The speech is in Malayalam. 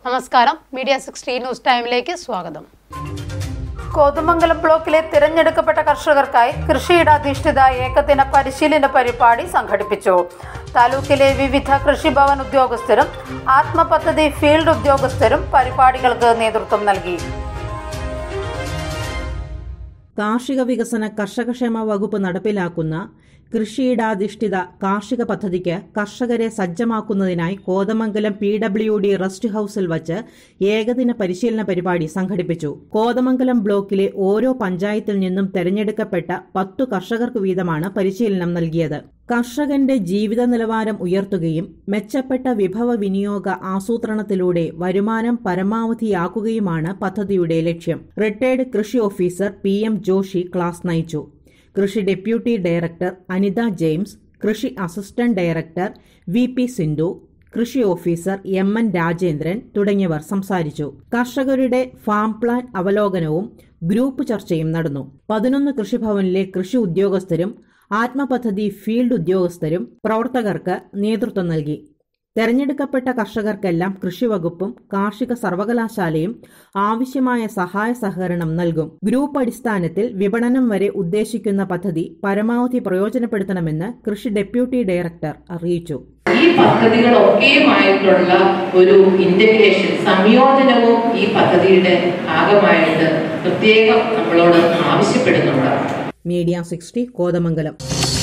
നമസ്കാരം മീഡിയ സിക്സ്റ്റി ന്യൂസ് ടൈമിലേക്ക് സ്വാഗതം കോതമംഗലം ബ്ലോക്കിലെ തിരഞ്ഞെടുക്കപ്പെട്ട കർഷകർക്കായി കൃഷിയിടാധിഷ്ഠിത ഏകദിന പരിശീലന പരിപാടി സംഘടിപ്പിച്ചു താലൂക്കിലെ വിവിധ കൃഷിഭവൻ ഉദ്യോഗസ്ഥരും ആത്മപദ്ധതി ഫീൽഡ് ഉദ്യോഗസ്ഥരും പരിപാടികൾക്ക് നേതൃത്വം നൽകി കാർഷിക വികസന കർഷകക്ഷേമ വകുപ്പ് നടപ്പിലാക്കുന്ന കൃഷിയിടാധിഷ്ഠിത കാർഷിക പദ്ധതിക്ക് കർഷകരെ സജ്ജമാക്കുന്നതിനായി Kothamangalam P W D rest ഹൌസിൽ വച്ച് ഏകദിന പരിശീലന പരിപാടി സംഘടിപ്പിച്ചു കോതമംഗലം ബ്ലോക്കിലെ ഓരോ പഞ്ചായത്തിൽ നിന്നും തെരഞ്ഞെടുക്കപ്പെട്ട പത്തു കർഷകർക്ക് വീതമാണ് പരിശീലനം നൽകിയത് കർഷകന്റെ ജീവിത നിലവാരം ഉയർത്തുകയും മെച്ചപ്പെട്ട വിഭവ വിനിയോഗ ആസൂത്രണത്തിലൂടെ വരുമാനം പരമാവധിയാക്കുകയുമാണ് പദ്ധതിയുടെ ലക്ഷ്യം റിട്ടയർഡ് കൃഷി officer P M Joshi class നയിച്ചു കൃഷി ഡെപ്യൂട്ടി ഡയറക്ടർ അനിത ജെയിംസ് കൃഷി assistant director V P Sindhu കൃഷി ഓഫീസർ എം എൻ രാജേന്ദ്രൻ തുടങ്ങിയവർ സംസാരിച്ചു കർഷകരുടെ ഫാം പ്ലാൻ അവലോകനവും ഗ്രൂപ്പ് ചർച്ചയും നടന്നു പതിനൊന്ന് കൃഷിഭവനിലെ കൃഷി ഉദ്യോഗസ്ഥരും ആത്മപദ്ധതി ഫീൽഡ് ഉദ്യോഗസ്ഥരും പ്രവർത്തകർക്ക് നേതൃത്വം നൽകി തെരഞ്ഞെടുക്കപ്പെട്ട കർഷകർക്കെല്ലാം കൃഷിവകുപ്പും കാർഷിക സർവകലാശാലയും ആവശ്യമായ സഹായ സഹകരണം നൽകും ഗ്രൂപ്പ് അടിസ്ഥാനത്തിൽ വിപണനം വരെ ഉദ്ദേശിക്കുന്ന പദ്ധതി പരമാവധി പ്രയോജനപ്പെടുത്തണമെന്ന് കൃഷി ഡെപ്യൂട്ടി ഡയറക്ടർ അറിയിച്ചു ഈ പദ്ധതികളൊക്കെയുമായിട്ടുള്ള ഒരു ഇന്റഗ്രേഷൻ സംയോജനവും ഈ പദ്ധതിയുടെ ഭാഗമായിട്ട് പ്രത്യേകം നമ്മളോട് ആവശ്യപ്പെടുന്നുണ്ട് മീഡിയ സിക്സ്റ്റി കോതമംഗലം